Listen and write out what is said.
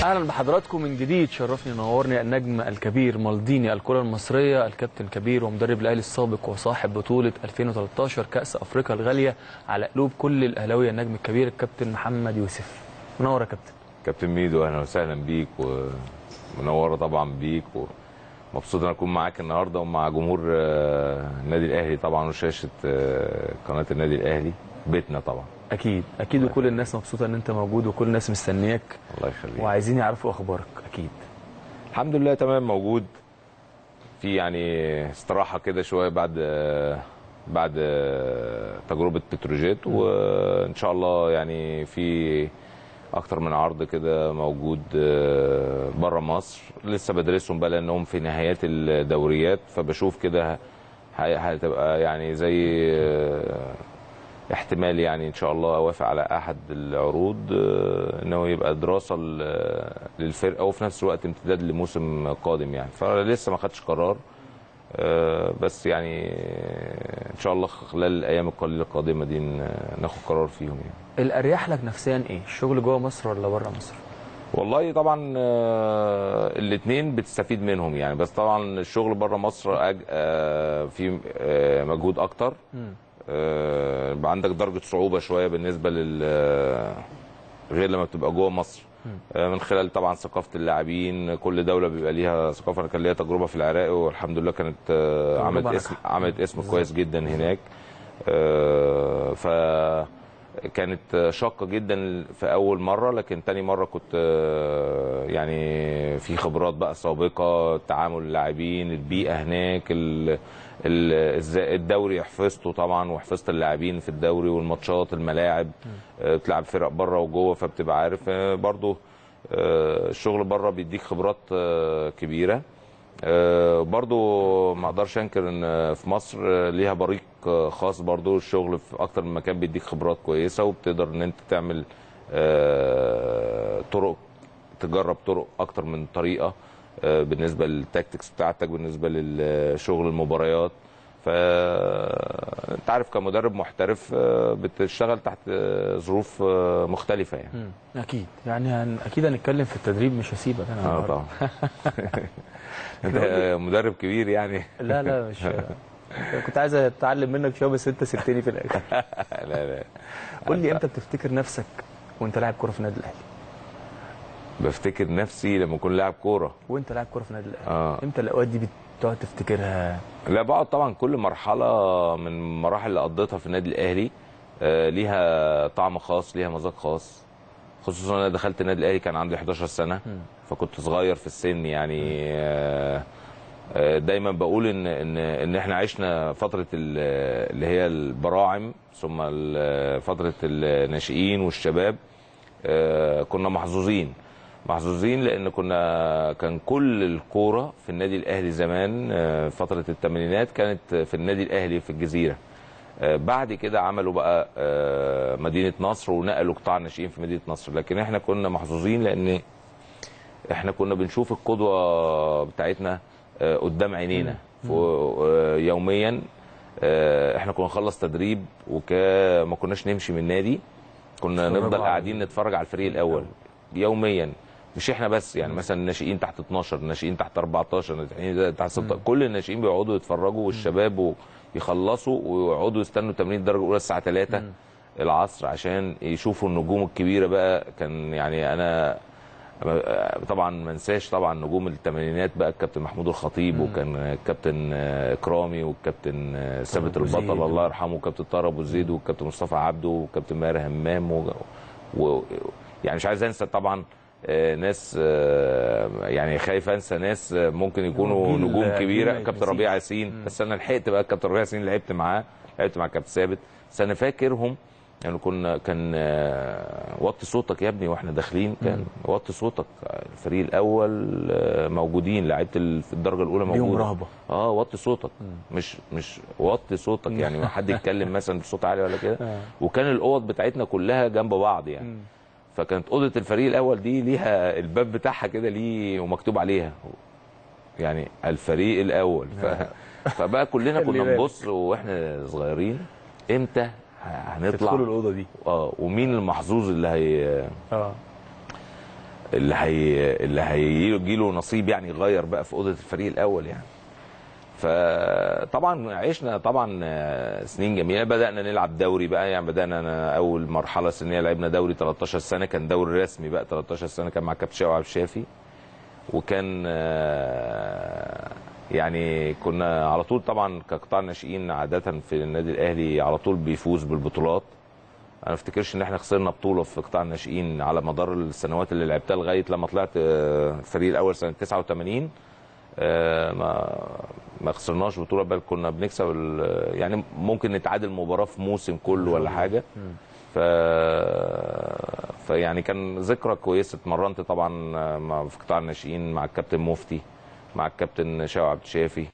اهلا بحضراتكم من جديد شرفني نورني النجم الكبير مالديني الكره المصريه الكابتن كبير ومدرب الاهلي السابق وصاحب بطوله 2013 كاس افريقيا الغاليه على قلوب كل الاهلاويه النجم الكبير الكابتن محمد يوسف منور يا كابتن كابتن ميدو اهلا وسهلا بيك ومنوره طبعا بيك ومبسوط ان اكون معاك النهارده ومع جمهور آه، النادي الاهلي طبعا وشاشه آه، قناه النادي الاهلي بيتنا طبعا اكيد اكيد وكل الناس مبسوطه ان انت موجود وكل الناس مستنياك الله يخليك وعايزين يعرفوا اخبارك اكيد الحمد لله تمام موجود في يعني استراحه كده شويه بعد آه، بعد آه، تجربه بتروجيت وان شاء الله يعني في اكتر من عرض كده موجود بره مصر لسه بدرسهم بقى لانهم في نهايات الدوريات فبشوف كده هي- هتبقى يعني زي آه، احتمال يعني ان شاء الله اوافق على احد العروض آه، انه يبقى دراسه ل- للفرقه وفي نفس الوقت امتداد لموسم قادم يعني فلسه ما خدتش قرار آه، بس يعني آه، ان شاء الله خلال الايام القليله القادمه دي ن- ناخد قرار فيهم يعني الاريح لك نفسيا ايه الشغل جوه مصر ولا بره مصر والله طبعا الاثنين بتستفيد منهم يعني بس طبعا الشغل بره مصر أج... آه، في آه، مجهود اكتر مم. آه، يبقى عندك درجه صعوبه شويه بالنسبه لل آه، غير لما بتبقى جوه مصر آه، من خلال طبعا ثقافه اللاعبين كل دوله بيبقى ليها ثقافه انا كان ليا تجربه في العراق والحمد لله كانت آه، تجربة عملت ناجحة. اسم عملت اسم كويس جدا هناك آه، ف كانت شاقه جدا في اول مره لكن تاني مره كنت آه، يعني في خبرات بقى سابقه تعامل اللاعبين البيئه هناك ال- ال- إزاي- الدوري حفظته طبعا وحفظت اللاعبين في الدوري والماتشات الملاعب آه، بتلعب فرق بره وجوه فبتبقى عارف آه، برضو آه، الشغل بره بيديك خبرات آه، كبيره آه، برضو ما اقدرش انكر ان في مصر آه، ليها بريق آه، خاص برضو الشغل في اكتر من مكان بيديك خبرات كويسه وبتقدر ان انت تعمل آه، طرق تجرب طرق اكتر من طريقه آه، بالنسبه للتاكتكس بتاعتك بالنسبه للشغل المباريات فانت عارف كمدرب محترف آه، بتشتغل تحت آه، ظروف آه، مختلفه يعني مم. اكيد يعني هن... اكيد هنتكلم في التدريب مش هسيبك انا اه النهاردة. طبعا انت مدرب كبير يعني لا لا مش كنت عايز اتعلم منك شويه بس انت سبتني في الاخر لا لا قول لي امتى بتفتكر نفسك وانت لاعب كوره في النادي الاهلي بفتكر نفسي لما اكون لاعب كوره وانت لاعب كوره في النادي الاهلي اه امتى الاوقات دي بتقعد تفتكرها لا بقعد طبعا كل مرحله من المراحل اللي قضيتها في النادي الاهلي آه، ليها طعم خاص ليها مذاق خاص خصوصا انا دخلت النادي الاهلي كان عندي 11 سنه فكنت صغير في السن يعني آه، آه، دايما بقول ان ان ان احنا عشنا فتره ال- اللي هي البراعم ثم ال- فتره الناشئين والشباب آه، كنا محظوظين محظوظين لان كنا كان كل الكوره في النادي الاهلي زمان آه، فتره الثمانينات كانت في النادي الاهلي في الجزيره آه، بعد كده عملوا بقى آه، مدينه نصر ونقلوا قطاع الناشئين في مدينه نصر لكن احنا كنا محظوظين لان احنا كنا بنشوف القدوه بتاعتنا آه، قدام عينينا فوق- آه، يوميا آه، احنا كنا نخلص تدريب وما كناش نمشي من النادي كنا تتفرجوا نفضل على- قاعدين نتفرج على الفريق الاول يوميا مش احنا بس يعني مثلا الناشئين تحت 12 الناشئين تحت 14 الناشئين تحت 16 كل الناشئين بيقعدوا يتفرجوا والشباب يخلصوا ويقعدوا يستنوا تمرين الدرجه الاولى الساعه 3 العصر عشان يشوفوا النجوم الكبيره بقى كان يعني انا طبعا ما انساش طبعا نجوم الثمانينات بقى الكابتن محمود الخطيب وكان الكابتن اكرامي والكابتن ثابت أبو زيد. البطل الله يرحمه والكابتن طارق ابو زيد والكابتن مصطفى عبده والكابتن ماهر همام و... و... يعني مش عايز انسى طبعا آه، ناس آه، يعني خايف انسى ناس آه، ممكن يكونوا جيل- نجوم جيل كبيره ما كابتن يتنسيش. ربيع ياسين بس انا لحقت بقى كابتن ربيع ياسين لعبت معاه لعبت مع كابتن ثابت بس انا فاكرهم يعني كنا كان آه، وطي صوتك يا ابني واحنا داخلين كان وطي صوتك الفريق الاول آه، موجودين لعيبه ال- في الدرجه الاولى ليهم موجوده رهبة. اه وطي صوتك مش مش وطي صوتك يعني ما حد يتكلم مثلا بصوت عالي ولا كده آه. وكان الاوض بتاعتنا كلها جنب بعض يعني فكانت اوضه الفريق الاول دي ليها الباب بتاعها كده ليه ومكتوب عليها يعني الفريق الاول ف... فبقى كلنا خلي كنا بالك. نبص واحنا صغيرين امتى ه- هنطلع تدخلوا الاوضه دي اه ومين المحظوظ اللي هي اه اللي هي اللي هيجي له نصيب يعني يغير بقى في اوضه الفريق الاول يعني فطبعا عشنا طبعا آه، سنين جميله بدانا نلعب دوري بقى يعني بدانا أنا اول مرحله سنيه لعبنا دوري 13 سنه كان دوري رسمي بقى 13 سنه كان مع كابتن شاوي عبد الشافي وكان آه، يعني كنا على طول طبعا كقطاع ناشئين عاده في النادي الاهلي على طول بيفوز بالبطولات انا ما افتكرش ان احنا خسرنا بطوله في قطاع الناشئين على مدار السنوات اللي لعبتها لغايه لما طلعت آه، الفريق الاول سنه 89 آه، ما ما خسرناش بطوله بل كنا بنكسب ال- يعني ممكن نتعادل مباراه في موسم كله ولا حاجه ف فيعني كان ذكرى كويسه اتمرنت طبعا مع- في قطاع الناشئين مع الكابتن مفتي مع الكابتن شاو عبد الشافي